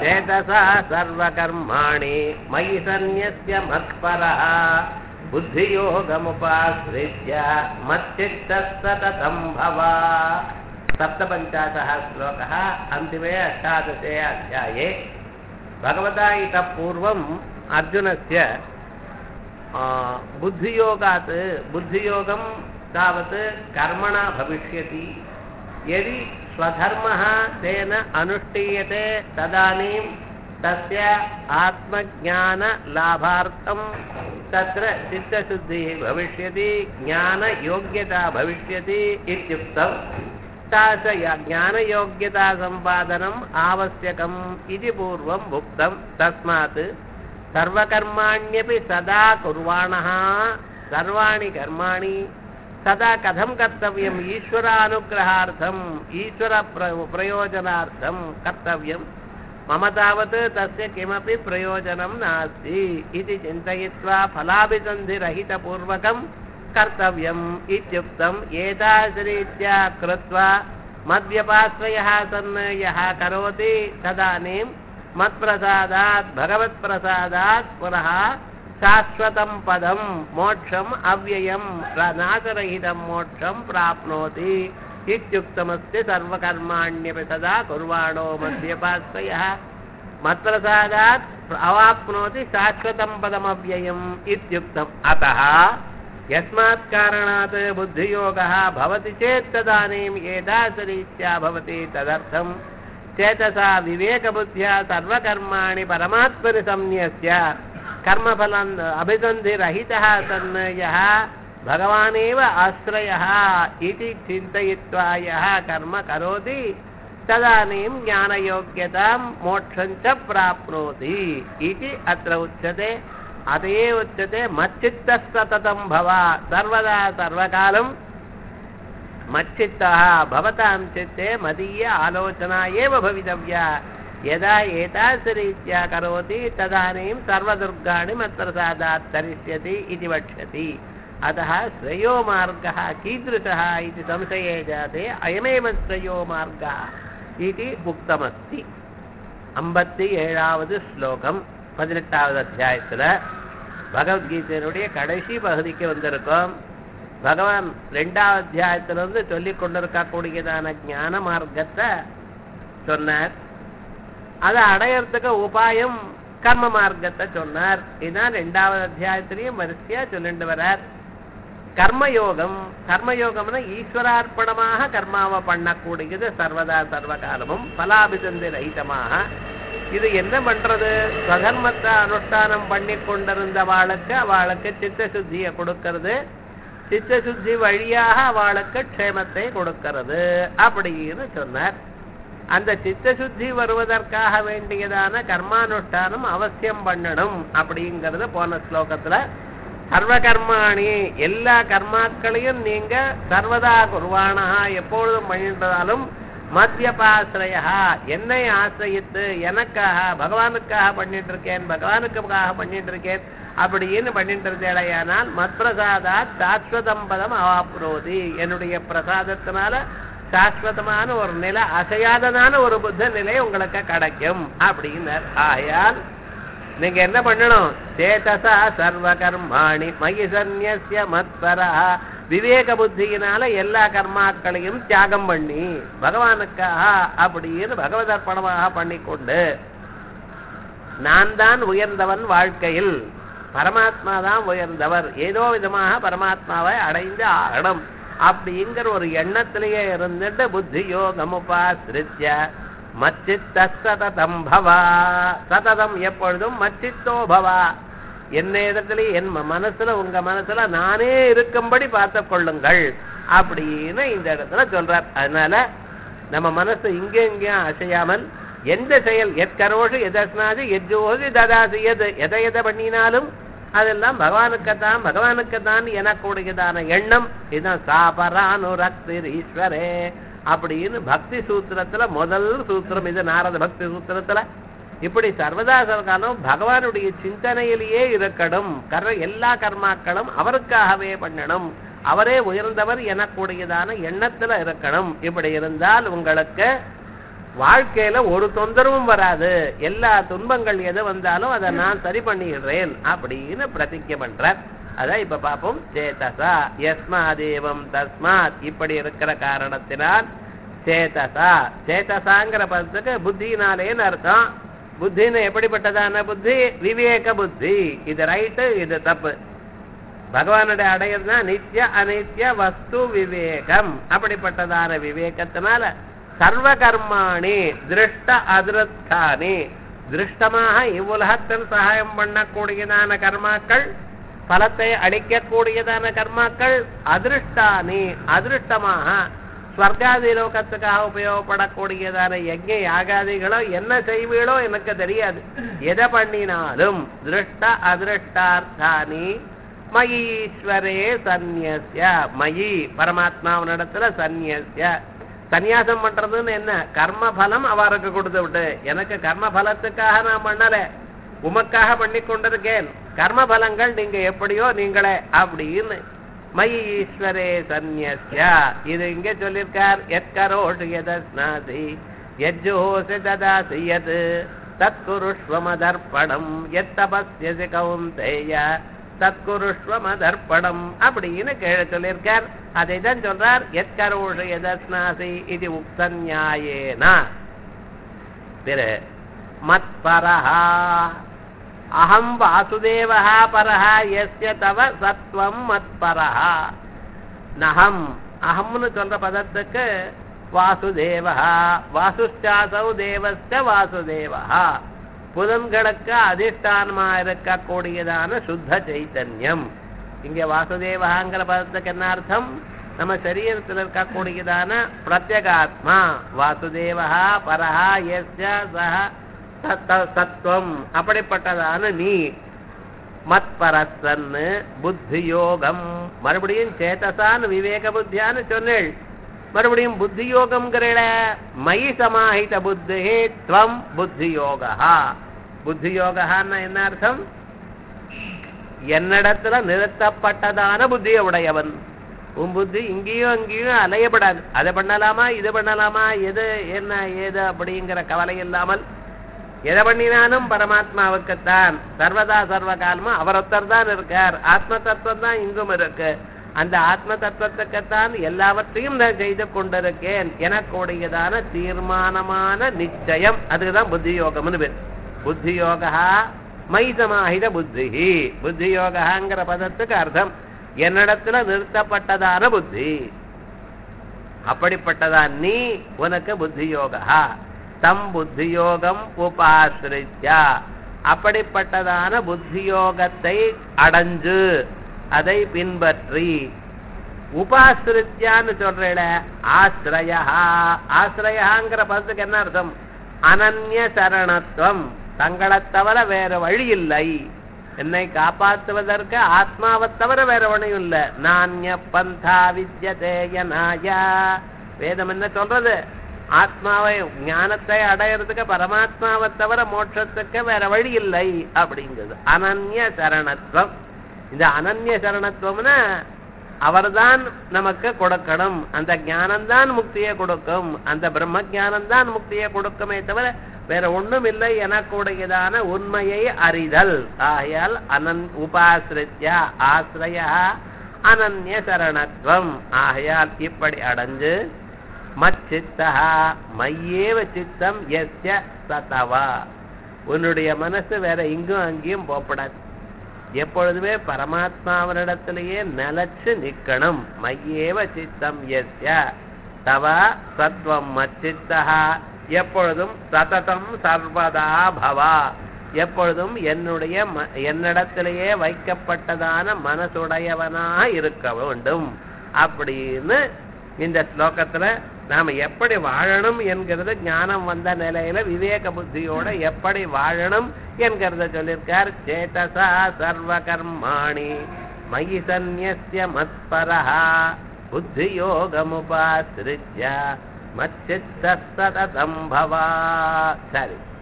चेतसा सर्वकर्माणि मयि सन्न्यस्य मत्परः बुद्धियोगमुपाश्रित्य मच्चित्तः सततं भव सप्तपञ्चाशः श्लोकः अन्तिमे अष्टादशे अध्याये भगवता इतः पूर्वम् अर्जुनस्य आ, बुद्धियोगात् बुद्धियोगं तावत् कर्मणा भविष्यति यदि स्वधर्मः तेन अनुष्ठीयते तदानीं तस्य आत्मज्ञानलाभार्थं तत्र चित्तशुद्धिः भविष्यति ज्ञानयोग्यता भविष्यति इत्युक्तं तास ज्ञानयोग्यतासम्पादनम् आवश्यकम् इति पूर्वम् उक्तं तस्मात् सर्वकर्माण्यपि सदा कुर्वाणः सर्वाणि कर्माणि सदा कथं कर्तव्यम् ईश्वरानुग्रहार्थम् ईश्वरप्रयोजनार्थं कर्तव्यं मम तावत् तस्य किमपि प्रयोजनं नास्ति इति चिन्तयित्वा फलाभिसन्धिरहितपूर्वकं कर्तव्यम् इत्युक्तम् एतादृरीत्या कृत्वा मद्व्यपाश्रयः सन् यः करोति तदानीं मत्प्रसादात् भगवत्प्रसादात् पुनः शाश्वतं पदं मोक्षम् अव्ययं नाशरहितं मोक्षं प्राप्नोति इत्युक्तमस्ति सर्वकर्माण्यपि सदा कुर्वाणो मध्यपाश्रयः मत्प्रसादात् अवाप्नोति शाश्वतं पदमव्ययम् इत्युक्तम् अतः यस्मात् कारणात् बुद्धियोगः भवति चेत् तदानीम् एतादृरीत्या भवति तदर्थं चेतसा विवेकबुद्ध्या सर्वकर्माणि परमात्मनि संन्यस्य कर्मफलम् अभिसन्धिरहितः सन् यः भगवानेव आश्रयः इति चिन्तयित्वा यः कर्म करोति तदानीं ज्ञानयोग्यतां मोक्षं च प्राप्नोति इति अत्र उच्यते अत एव उच्यते मच्चित्तः सततं भव सर्वदा सर्वकालं मच्चित्तः भवतां चित्ते मदीय आलोचना एव भवितव्या यदा एतादृशरीत्या करोति तदानीं सर्वदुर्गाणि मत्प्रसादात् तरिष्यति इति वक्ष्यति अतः श्रेयो मार्गः कीदृशः इति संशये जाते अयमेव श्रेयो मार्गः इति उक्तमस्ति ஐம்பத்தி ஏழாவது ஸ்லோகம் பதினெட்டாவது அத்தியாயத்தில் பகவத்கீதையினுடைய கடைசி பகுதிக்கு வந்திருக்கோம் பகவான் ரெண்டாவது அத்தியாயத்திலிருந்து சொல்லிக் கொண்டிருக்கக்கூடியதான ஞான மார்க்கத்தை சொன்னார் அதை அடையறதுக்கு உபாயம் கர்ம மார்க்கத்தை சொன்னார் இதுதான் ரெண்டாவது அத்தியாயத்திலையும் வரிசையா சொல்லிட்டு வரார் கர்மயோகம் கர்மயோகம்னா ஈஸ்வரார்ப்பணமாக கர்மாவை பண்ணக்கூடியது சர்வதா சர்வகாலமும் பலாபிசந்தி ரஹிதமாக இது என்ன பண்றது ஸ்வதர்மத்தை அனுஷ்டானம் பண்ணி கொண்டிருந்த வாளுக்கு அவளுக்கு சித்த சுத்தியை கொடுக்கறது சித்த சுத்தி வழியாக அவளுக்கு க்ஷேமத்தை கொடுக்கிறது அப்படின்னு சொன்னார் அந்த சித்த சுத்தி வருவதற்காக வேண்டியதான கர்மானுஷ்டானம் அவசியம் பண்ணணும் அப்படிங்கறது போன ஸ்லோகத்துல சர்வ கர்மாணி எல்லா கர்மாக்களையும் நீங்க சர்வதா குருவானா எப்பொழுதும் பண்ணின்றதாலும் மத்தியபாசிரயா என்னை ஆசிரியித்து எனக்காக பகவானுக்காக பண்ணிட்டு இருக்கேன் பகவானுக்காக பண்ணிட்டு இருக்கேன் அப்படின்னு பண்ணிட்டு இருந்தேடையானால் மத்பிரசாதா சாஸ்வதம் பதம் அவாப்ரோதி என்னுடைய பிரசாதத்தினால சாஸ்வதமான ஒரு நிலை அசையாததான ஒரு புத்த நிலை உங்களுக்கு கிடைக்கும் அப்படின்னார் ஆயால் நீங்க என்ன பண்ணணும் சேதசா சர்வ கர்மாணி மயி சந்நிய மத்பரா விவேக புத்தியினால எல்லா கர்மாக்களையும் தியாகம் பண்ணி பகவானுக்காக அப்படின்னு பகவத் அர்ப்பணமாக பண்ணிக்கொண்டு நான் தான் உயர்ந்தவன் வாழ்க்கையில் பரமாத்மா தான் உயர்ந்தவர் ஏதோ விதமாக பரமாத்மாவை அடைந்து ஆகணும் அப்படிங்கிற ஒரு எண்ணத்திலேயே இருந்துட்டு புத்தி யோகமுபாசிரித்ய மச்சித்த சததம் பவா சததம் எப்பொழுதும் மச்சித்தோ பவா என்ன இடத்துல என் மனசுல உங்க மனசுல நானே இருக்கும்படி பார்த்து கொள்ளுங்கள் அப்படின்னு இந்த இடத்துல சொல்றார் அதனால நம்ம மனசு இங்கே இங்கேயும் அசையாமல் எந்த செயல் எத்கரோஷு எதஸ்னாது எஜ்ஜோசி ததாசி எது எதை எதை பண்ணினாலும் அதெல்லாம் பகவானுக்குத்தான் பகவானுக்குத்தான் எனக்கூடியதான எண்ணம் இதுதான் சாபரானுரக்தி ஈஸ்வரே அப்படின்னு பக்தி சூத்திரத்துல முதல் சூத்திரம் இது நாரத பக்தி சூத்திரத்துல இப்படி சர்வதா சர்வகாலம் பகவானுடைய சிந்தனையிலேயே இருக்கணும் கர்ம எல்லா கர்மாக்களும் அவருக்காகவே பண்ணணும் அவரே உயர்ந்தவர் எனக்கூடியதான எண்ணத்துல இருக்கணும் இப்படி இருந்தால் உங்களுக்கு வாழ்க்கையில ஒரு தொந்தரவும் வராது எல்லா துன்பங்கள் எது வந்தாலும் அதை நான் சரி பண்ணிடுறேன் அப்படின்னு பிரதிஜை பண்றார் அதான் இப்ப பாப்போம் சேதசா யஸ்மாதேவம் தஸ்மாத் இப்படி இருக்கிற காரணத்தினால் சேதசா சேதசாங்கிற பதத்துக்கு புத்தினாலேன்னு அர்த்தம் புத்தின்னு எப்படிப்பட்டதான புத்தி விவேக புத்தி இது ரைட்டு இது தப்பு பகவானுடைய அடையதுனா நித்திய அனித்ய வஸ்து விவேகம் அப்படிப்பட்டதான விவேகத்தினால சர்வ கர்மாணி திருஷ்ட அதிருஷ்டானி திருஷ்டமாக இவ்வுலகத்தில் சகாயம் பண்ணக்கூடியதான கர்மாக்கள் பலத்தை அளிக்கக்கூடியதான கர்மாக்கள் அதிருஷ்டானி அதிருஷ்டமாக ஸ்வர்காதி லோகத்துக்காக உபயோகப்படக்கூடியதான யஜ்ஞ யாகாதிகளோ என்ன செய்வீளோ எனக்கு தெரியாது எதை பண்ணினாலும் திருஷ்ட அதிருஷ்டார்த்தானி மயீஸ்வரே சந்நியஸ்ய மயி பரமாத்மாவனிடத்துல சந்நியஸ்ய சந்நியாசம் பண்றதுன்னு என்ன கர்ம பலம் அவருக்கு கொடுத்து விட்டு எனக்கு கர்ம பலத்துக்காக நான் பண்ணல உமக்காக பண்ணி கொண்டிருக்கேன் கர்ம பலங்கள் நீங்க எப்படியோ நீங்களே அப்படின்னு மயி ஈஸ்வரே சந்நியஸ்ய இது இங்க சொல்லியிருக்கார் எத்கரோஷு எதஸ்நாசி யஜ்ஜோசி ததாசி யத் தத்குருஷ்வமதர்ப்பணம் எத்தபஸ்யசி கௌந்தேய தத்குருஷ்வமதர்ப்பணம் அப்படின்னு கீழே சொல்லியிருக்கார் அதை தான் சொல்றார் எத்கரோஷு எதஸ்நாசி இது உக்தன்யாயேனா பிற மத்பரஹா அகம் வாசுதேவः பரஹ எஸ்ய தவ சத்வம் மத்பரஹ நகம் அகம்னு சொல்ற பதத்துக்கு வாசுதேவா வாசுச்சாசௌ தேவஸ்ட வாசுதேவா புதன்களுக்கு அதிஷ்டானமா இருக்கக்கூடியதான சுத்த சைத்தன்யம் இங்க வாசுதேவகாங்கிற பதத்துக்கு என்ன அர்த்தம் நம்ம சரீரத்தில் இருக்கக்கூடியதான பிரத்யகாத்மா வாசுதேவா பரஹா எஸ்ய சஹ சத்த- சத்துவம் அப்படிப்பட்டதான நீ மத்பரசன்னு புத்தி யோகம் மறுபடியும் சேதசான்னு விவேக புத்தியான்னு சொன்னேள் மறுபடியும் புத்தி யோகம்ங்கிறல மயி சமாஹித புத்தி துவம் புத்தி யோகா புத்தி யோகான்னா என்ன அர்த்தம் என்னிடத்துல நிறுத்தப்பட்டதான புத்தியை உடையவன் உன் புத்தி இங்கேயும் அங்கேயும் அலையப்படாது அதை பண்ணலாமா இது பண்ணலாமா எது என்ன ஏது அப்படிங்கிற கவலை இல்லாமல் எதை பண்ணினாலும் பரமாத்மாவுக்குத்தான் சர்வதா சர்வ காலமும் அவர் ஒருத்தர் தான் இருக்கார் ஆத்ம தத்துவம் தான் இங்கும் இருக்கு அந்த ஆத்ம தத்துவத்துக்குத்தான் எல்லாவற்றையும் நான் செய்து கொண்டிருக்கேன் எனக்கூடியதான தீர்மானமான நிச்சயம் அதுக்குதான் புத்தி யோகம்னு பேர் புத்தி யோகா மைசமாஹித புத்தி புத்தி யோகாங்கிற பதத்துக்கு அர்த்தம் என்னிடத்துல நிறுத்தப்பட்டதான புத்தி அப்படிப்பட்டதான் நீ உனக்கு புத்தி யோகா தம் புத்தி யோகம் உபாசிரித்யா அப்படிப்பட்டதான புத்தி யோகத்தை அடைஞ்சு அதை பின்பற்றி உபாசிரித்யான்னு சொல்றேட ஆசிரயா ஆசிரயாங்கிற பதத்துக்கு என்ன அர்த்தம் அனன்ய சரணத்துவம் தங்களைத் தவிர வேற வழி இல்லை என்னை காப்பாற்றுவதற்கு ஆத்மாவைத் தவிர வேற வழியும் இல்லை நானிய பந்தா வித்யதேயனாயா வேதம் என்ன சொல்றது ஆத்மாவை ஞானத்தை அடையிறதுக்கு பரமாத்மாவை தவிர மோட்சத்துக்கு வேற வழி இல்லை அப்படிங்கிறது அனன்ய சரணத்துவம் இந்த அனன்ய சரணத்துவம்னா அவர்தான் நமக்கு கொடுக்கணும் அந்த ஞானம்தான் முக்தியை கொடுக்கும் அந்த பிரம்ம ஞானம்தான் முக்தியை கொடுக்குமே தவிர வேற ஒண்ணும் இல்லை எனக்கூடியதான உண்மையை அறிதல் ஆகையால் அனன் உபாசிரித்யா ஆசிரிய அனன்ய சரணத்துவம் ஆகையால் இப்படி அடைஞ்சு மச்சித்தா மையேவ சித்தம் எஸ்ய சதவா உன்னுடைய மனசு வேற இங்கும் அங்கேயும் போப்படாது எப்பொழுதுமே பரமாத்மாவனிடத்திலேயே நிலைச்சு நிக்கணும் மையேவ சித்தம் எஸ்ய தவ சத்வம் மச்சித்தா எப்பொழுதும் சததம் சர்வதா பவா எப்பொழுதும் என்னுடைய ம- என்னிடத்திலேயே வைக்கப்பட்டதான மனசுடையவனாக இருக்க வேண்டும் அப்படின்னு இந்த ஸ்லோகத்துல நாம எப்படி வாழணும் என்கிறது ஞானம் வந்த நிலையில விவேக புத்தியோட எப்படி வாழணும் என்கிறத சொல்லியிருக்கார் சேதசா சர்வ கர்மாணி மயி சந்நியஸ்ய மத்பரஹா புத்தி யோகமுபாசிரித்ய மச்சித்த சததம் பவா சரி